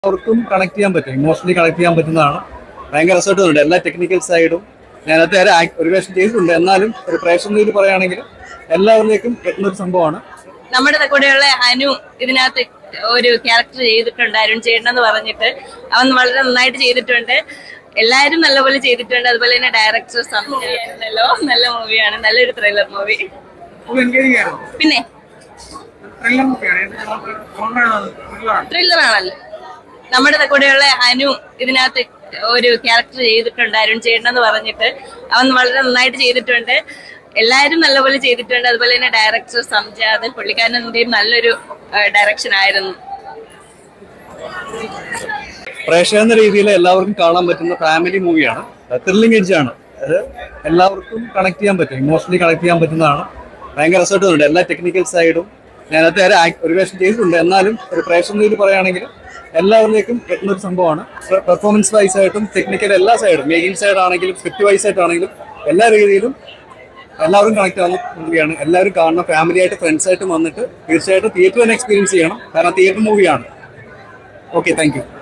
അവർക്കും കണക്ട് ചെയ്യാൻ പറ്റും ഇമോഷണലി കണക്ട് ചെയ്യാൻ പറ്റുന്നതാണ് ഭയങ്കര റിസൾട്ട് തോന്നുന്നുണ്ട് എല്ലാ ടെക്നിക്കൽ സൈഡും ഞാനത്തെ ഒരു act- ഒരു വേഷം ചെയ്തിട്ടുണ്ട് എന്നാലും ഒരു പ്രേക്ഷക രീതിയിൽ പറയുകയാണെങ്കിൽ എല്ലാവരിലേക്കും എത്തുന്ന ഒരു സംഭവമാണ് നമ്മുടെ കൂടെയുള്ള അനു ഇതിനകത്ത് ഒരു ക്യാരക്ടർ ചെയ്തിട്ടുണ്ട് അരുൺ ചേട്ടൻ എന്ന് പറഞ്ഞിട്ട് അവൻ വളരെ നന്നായിട്ട് ചെയ്തിട്ടുണ്ട് എല്ലാവരും നല്ലപോലെ ചെയ്തിട്ടുണ്ട് അതുപോലെ തന്നെ ഡയറക്ടർ സംവിധായകനല്ലോ നല്ല മൂവിയാണ് നല്ലൊരു ത്രില്ലർ മൂവി പിന്നെ ത്രില്ലർ ആണല്ലോ നമ്മുടെ കൂടെയുള്ള അനു ഇതിനകത്ത് ഒരു ക്യാരക്ടർ ചെയ്തിട്ടുണ്ട് അരുൺ ചേട്ടൻ എന്ന് പറഞ്ഞിട്ട് അവൻ വളരെ നന്നായിട്ട് ചെയ്തിട്ടുണ്ട് എല്ലാവരും നല്ലപോലെ ചെയ്തിട്ടുണ്ട് അതുപോലെ തന്നെ ഡയറക്ടർ സംജാത് പുള്ളിക്കാരൻ്റെയും നല്ലൊരു ഡയറക്ഷൻ ആയിരുന്നു പ്രേക്ഷക എന്ന രീതിയിൽ എല്ലാവർക്കും കാണാൻ പറ്റുന്ന ഫാമിലി മൂവിയാണ് ത്രില്ലിംഗ് എഡ്ജ് ആണ് അത് എല്ലാവർക്കും കണക്ട് ചെയ്യാൻ പറ്റും ഇമോഷണലി കണക്ട് ചെയ്യാൻ പറ്റുന്നതാണ് ഭയങ്കര റിസൾട്ട് തോന്നുന്നുണ്ട് എല്ലാ ടെക്നിക്കൽ സൈഡും ഞാനത്തെ ഒരു act- ഒരു വേഷം ചെയ്തിട്ടുണ്ട് എന്നാലും ഒരു പ്രേക്ഷക രീതിയിൽ പറയുകയാണെങ്കിൽ എല്ലാവരിലേക്കും എത്തുന്ന ഒരു സംഭവമാണ് പെർഫോമൻസ് വൈസ് ആയിട്ടും ടെക്നിക്കൽ എല്ലാ സൈഡും മേക്കിംഗ് സൈഡ് ആണെങ്കിലും സ്ക്രിപ്റ്റ് വൈസ് ആയിട്ടാണെങ്കിലും എല്ലാ രീതിയിലും എല്ലാവരും കണക്ട് ആവുന്ന മൂവിയാണ് എല്ലാവരും കാണണം ഫാമിലി ആയിട്ട് ഫ്രണ്ട്സ് ആയിട്ട് വന്നിട്ട് തീർച്ചയായിട്ടും തിയേറ്റർ തന്നെ എക്സ്പീരിയൻസ് ചെയ്യണം കാരണം തിയേറ്റർ മൂവിയാണ് ഓക്കെ താങ്ക് യു